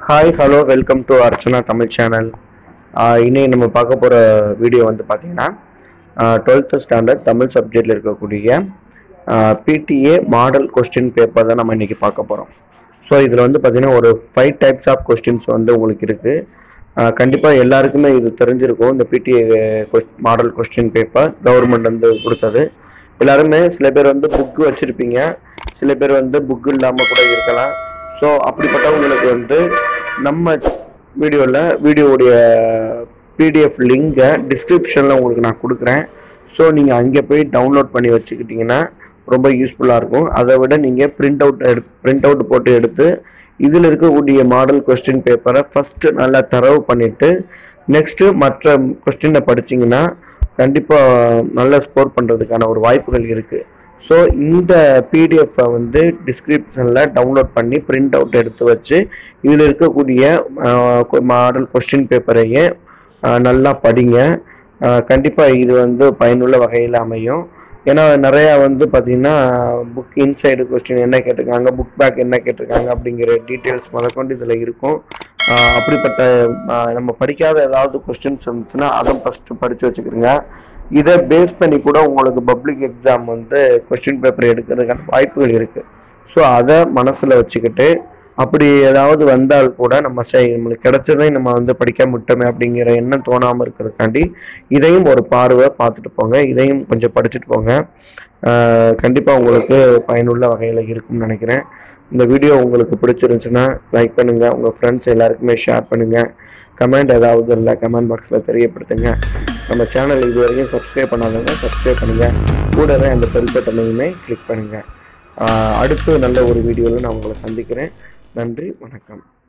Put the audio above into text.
hi hello welcome to Archana Tamil channel இன்னைக்கு நம்ம பார்க்க போகிற வீடியோ வந்து பார்த்தீங்கன்னா டுவெல்த்து ஸ்டாண்டர்ட் தமிழ் சப்ஜெக்டில் இருக்கக்கூடிய பிடிஏ மாடல் கொஸ்டின் பேப்பர் தான் நம்ம இன்றைக்கி பார்க்க போகிறோம் ஸோ இதில் வந்து பார்த்தீங்கன்னா ஒரு ஃபைவ் டைப்ஸ் ஆஃப் கொஸ்டின்ஸ் வந்து உங்களுக்கு இருக்குது கண்டிப்பாக எல்லாருக்குமே இது தெரிஞ்சிருக்கும் இந்த PTA model question paper government வந்து கொடுத்தது எல்லாருமே சில பேர் வந்து புக்கு வச்சுருப்பீங்க சில பேர் வந்து புக் இல்லாமல் கூட இருக்கலாம் ஸோ அப்படிப்பட்டவங்களுக்கு வந்து நம்ம வீடியோவில் வீடியோவுடைய பிடிஎஃப் லிங்கை டிஸ்கிரிப்ஷனில் உங்களுக்கு நான் கொடுக்குறேன் ஸோ நீங்கள் அங்கே போய் டவுன்லோட் பண்ணி வச்சுக்கிட்டிங்கன்னா ரொம்ப யூஸ்ஃபுல்லாக இருக்கும் அதை விட நீங்கள் பிரிண்ட் அவுட் எடு பிரிண்ட் அவுட் போட்டு எடுத்து இதில் இருக்கக்கூடிய மாடல் கொஸ்டின் பேப்பரை ஃபஸ்ட்டு நல்லா தரவு பண்ணிவிட்டு நெக்ஸ்ட்டு மற்ற கொஸ்டினை படிச்சிங்கன்னா கண்டிப்பாக நல்ல ஸ்கோர் பண்ணுறதுக்கான ஒரு வாய்ப்புகள் இருக்குது ஸோ இந்த பிடிஎஃப்பை வந்து டிஸ்கிரிப்ஷனில் டவுன்லோட் பண்ணி பிரிண்ட் அவுட் எடுத்து வச்சு இதில் இருக்கக்கூடிய மாடல் கொஸ்டின் பேப்பரையே நல்லா படிங்க கண்டிப்பாக இது வந்து பயனுள்ள வகையில் அமையும் ஏன்னா நிறையா வந்து பார்த்திங்கன்னா புக் இன்சைடு கொஸ்டின் என்ன கேட்டிருக்காங்க புக் பேக் என்ன கேட்டிருக்காங்க அப்படிங்கிற டீட்டெயில்ஸ் முதற்கொண்டு இதில் இருக்கும் ஆஹ் அப்படிப்பட்ட ஆஹ் நம்ம படிக்காத ஏதாவது கொஸ்டின்ஸ் இருந்துச்சுன்னா அதை ஃபஸ்ட்டு படித்து வச்சுக்கிறோங்க இதை பேஸ் பண்ணி கூட உங்களுக்கு பப்ளிக் எக்ஸாம் வந்து கொஸ்டின் பேப்பர் எடுக்கிறதுக்கான வாய்ப்புகள் இருக்குது ஸோ அதை மனசில் வச்சுக்கிட்டு அப்படி ஏதாவது வந்தால் கூட நம்ம சரி நம்மளுக்கு கிடைச்சதை நம்ம வந்து படிக்காம விட்டோமே அப்படிங்கிற எண்ணம் தோணாமல் இருக்கிறதுக்காண்டி இதையும் ஒரு பார்வை பார்த்துட்டு போங்க இதையும் கொஞ்சம் படிச்சுட்டு போங்க கண்டிப்பாக உங்களுக்கு பயனுள்ள வகையில் இருக்கும்னு நினைக்கிறேன் இந்த வீடியோ உங்களுக்கு பிடிச்சிருந்துச்சுன்னா லைக் பண்ணுங்கள் உங்கள் ஃப்ரெண்ட்ஸ் எல்லாருக்குமே ஷேர் பண்ணுங்கள் கமெண்ட் ஏதாவது இல்லை கமெண்ட் பாக்ஸில் தெரியப்படுத்துங்க நம்ம சேனல் இது வரைக்கும் சப்ஸ்கிரைப் பண்ணாதவங்க சப்ஸ்கிரைப் பண்ணுங்கள் கூடவே அந்த பெல் பட்டனையுமே கிளிக் பண்ணுங்கள் அடுத்து நல்ல ஒரு வீடியோவில் நான் உங்களை சந்திக்கிறேன் நன்றி வணக்கம்